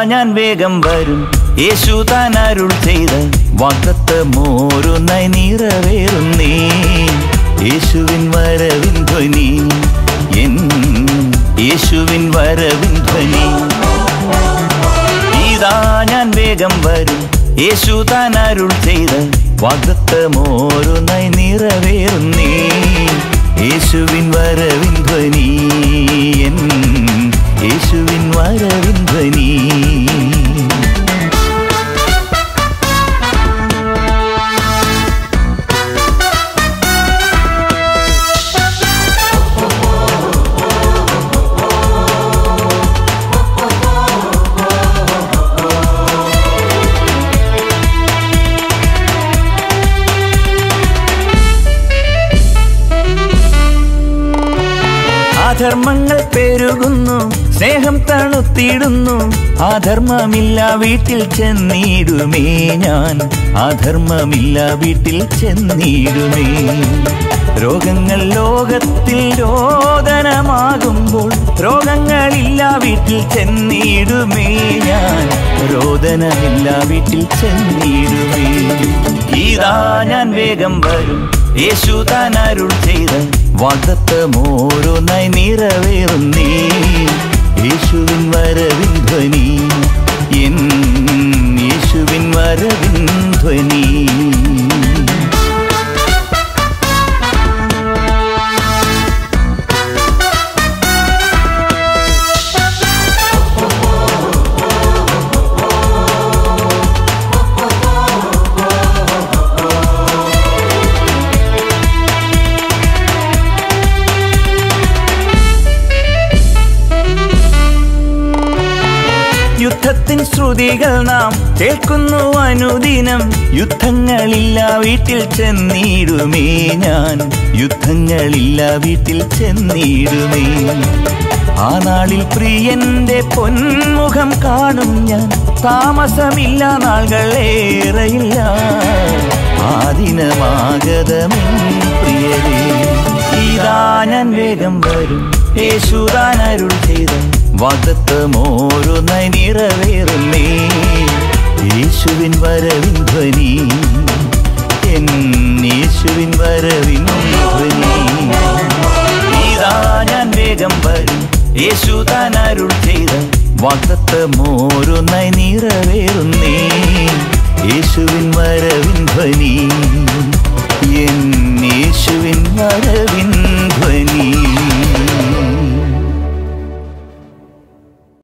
ഞാൻ വേഗം വരും യേശു താൻ അരുൾ ചെയ്ത വാക്കത്തമോരുന്നായി നിറവേറുന്നേ യേശുവിൻ വരവിൻ ധ്വനി എൻ യേശുവിൻ വരവിൻ ധ്വനി ഇതാ ഞാൻ വേഗം വരും യേശു താൻ അരുൾ ചെയ്ത വാഗ്ദത്തമോരുന്നായി നിറവേറുന്നേ യേശുവിൻ വരവിൻ ധ്വനി എൻ യേശുവിൻ വരവിൻ ധ്വനി അധർമ്മങ്ങൾ പെരുകുന്നു സ്നേഹം തണുത്തിടുന്നു അധർമ്മമില്ല വീട്ടിൽ ചെന്നിടുമേ ഞാൻ അധർമ്മമില്ല വീട്ടിൽ ചെന്നിടുമേ രോഗങ്ങൾ ലോകത്തിൽ രോദനമാകുമ്പോൾ രോഗങ്ങളില്ല വീട്ടിൽ ചെന്നിടുമേ ഞാൻ രോദനമില്ല വീട്ടിൽ ചെന്നിടുമേ ഇതാ ഞാൻ വേഗം വരും യേശു താൻ അരുൾ ചെയ്ത വാഗ്ദത്തമോരോന്നായി നിറവേറുന്നേ യേശുവിൻ വരവിൻ ധ്വനി എൻ യേശുവിൻ വരവിൻ ധ്വനി യുദ്ധത്തിൻ ശ്രുതികൾ നാം കേൾക്കുന്നു അനുദിനം യുദ്ധങ്ങളില്ല വീട്ടിൽ ചെന്നിടുമേ ഞാൻ യുദ്ധങ്ങളില്ല വീട്ടിൽ ചെന്നിടുമേ ആ നാളിൽ പ്രിയന്റെ പൊന്മുഖം കാണും ഞാൻ താമസമില്ല നാളുകൾ ഏറെയില്ല ആ ദിനമാഗതമെൻ പ്രിയരേ ഇതാ ഞാൻ വേഗം വരും യേശുദാൻ അരുൾ ചെയ്ത വാദത്തമോരോന്നായി നിറവേറുന്നേ യേശുവിൻ വരവിൻ ധ്വനി എൻ യേശുവിൻ വരവിൻ ധ്വനി ഇതാ ഞാൻ വേഗം വരും യേശുദാൻ അരുൾ ചെയ്ത വാഗ്ദത്തമോരോന്നായി നിറവേറുന്നേ യേശുവിൻ വരവിൻ ധ്വനി എൻ യേശുവിൻ വരവിൻ